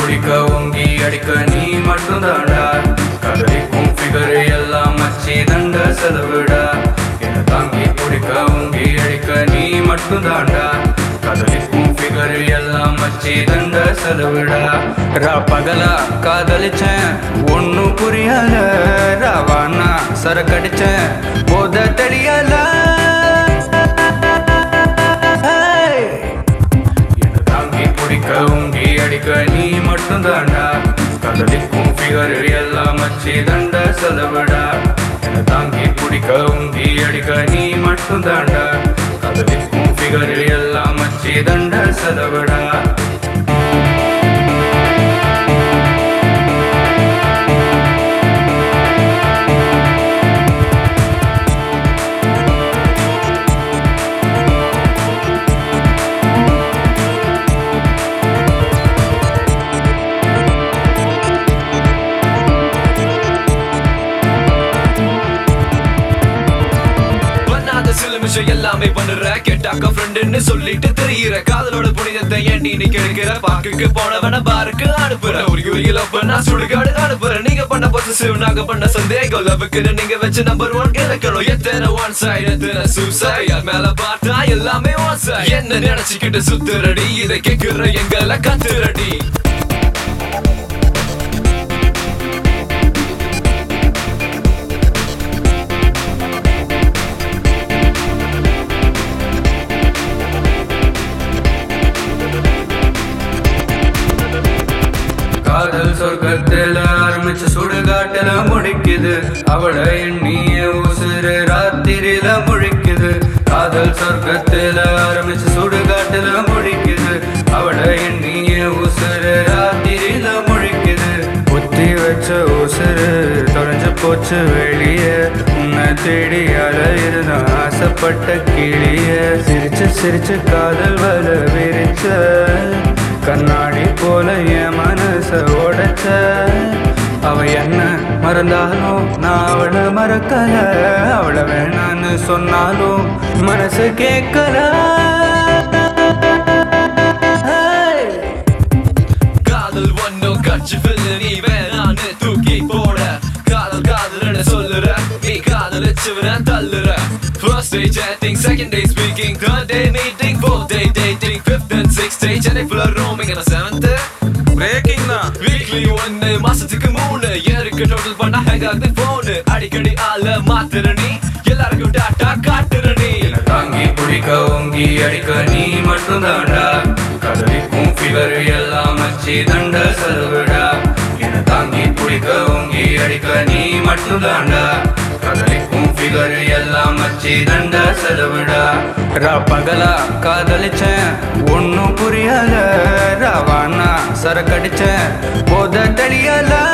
பிடிக்க ஓங்கி அடிக்க நீ மட்டும் தாண்டா கதறிக்கும் ஃபிகர் எல்லாம் மச்சி தண்ட செலவிடா என்ன தாங்கி பிடிக்க ஓங்கி அடிக்க நீ மட்டும் தாண்டா கதறிக்கும் ஃபிகர் எல்லாம் மச்சி தண்ட செலவிடா ரா பகலா காதலிச்சேன் ஒன்னும் புரியல ராவானா சரக்கடிச்சேன் போத தெரியல என்ன தாங்கி பிடிக்க உங்கி அடிக்க நீ மட்டும் தாண்டா கதலிக்கும் ஃபிகர் எல்லாம் மச்சி தண்ட செலவிடா என்ன தாங்கி பிடிக்க உங்கி அடிக்க நீ மட்டும் தாண்டா கதலிக்கும் ஃபிகர் எல்லாம் மச்சி தண்ட செலவிடா பண்ணாத சில விஷயம் எல்லாமே பண்ணுற கேட்டாக்க ஃப்ரெண்டுன்னு சொல்லிட்டு தெரியுற காதலோட புனிதத்தை ஏண்டி நீ கெடுக்கிற பாக்குக்கு போனவன பாருக்கு அனுப்புற ஒரு யூரிய லவ் பண்ணா சுடுகாடு அனுப்புற நீங்க பண்ண பொசசிவ் நாங்க பண்ண சந்தேகம் லவ்வுக்கு நீங்க வச்ச நம்பர் ஒன் இலக்கணும் எத்தனை ஒன் சைடு எத்தனை சூசைட் மேல பார்த்தா எல்லாமே ஒன் சைடு என்ன நினைச்சுக்கிட்டு சுத்துறடி இதை கேக்குற எங்களை கத்துறடி காதல் சொர்க்கத்துல ஆரம்பிச்ச சுடுகாட்டுல முடிக்குது அவள எண்ணிய உசுறு ராத்திரியில முழிக்குது காதல் சொர்க்கத்துல ஆரம்பிச்ச சுடுகாட்டுல முடிக்குது அவள எண்ணிய உசுறு ராத்திரியில முழிக்குது புத்தி வச்ச உசுறு தொலைஞ்சு போச்சு வெளியே உன்னை தேடி அலையிருந்த ஆசைப்பட்ட கிளிய சிரிச்சு சிரிச்சு காதல் வர விரிச்ச கண்ணாடி போல என் மனச உடைச்ச அவ என்ன மறந்தாலும் நான் அவளை மறக்கல அவளை வேணான்னு சொன்னாலும் மனசு கேட்கல காதல் ஒன்னும் கட்சி பில்லு நீ வேணான்னு தூக்கி போட காதல் காதல் சொல்லுற நீ காதலிச்சவன தள்ளுற First day chatting, second day speaking, third day meeting, fourth day dating, fifth and sixth day Chennai full roaming and seventh breaking தான் வீக்லி ஒன்னு மாசத்துக்கு மூணு ஏருக்கு டோட்டல் பண்ண ஹேங் ஆகுது போனு அடிக்கடி ஆள மாத்துற நீ எல்லாருக்கும் டாட்டா காட்டுற நீ தாங்கி பிடிக்க ஓங்கி அடிக்க நீ மட்டும் தாண்டா கதலிக்கும் ஃபிகர் எல்லாம் மச்சி தண்ட செலவிடா என்ன தாங்கி பிடிக்க ஓங்கி அடிக்க நீ மட்டும் தாண்டா கதலிக்கும் ஃபிகர் எல்லாம் மச்சி தண்ட செலவிடா ரா பகலா காதலிச்சேன் ஒன்னும் புரியல ராவானா சரக்கடிச்சேன் போத தெரியல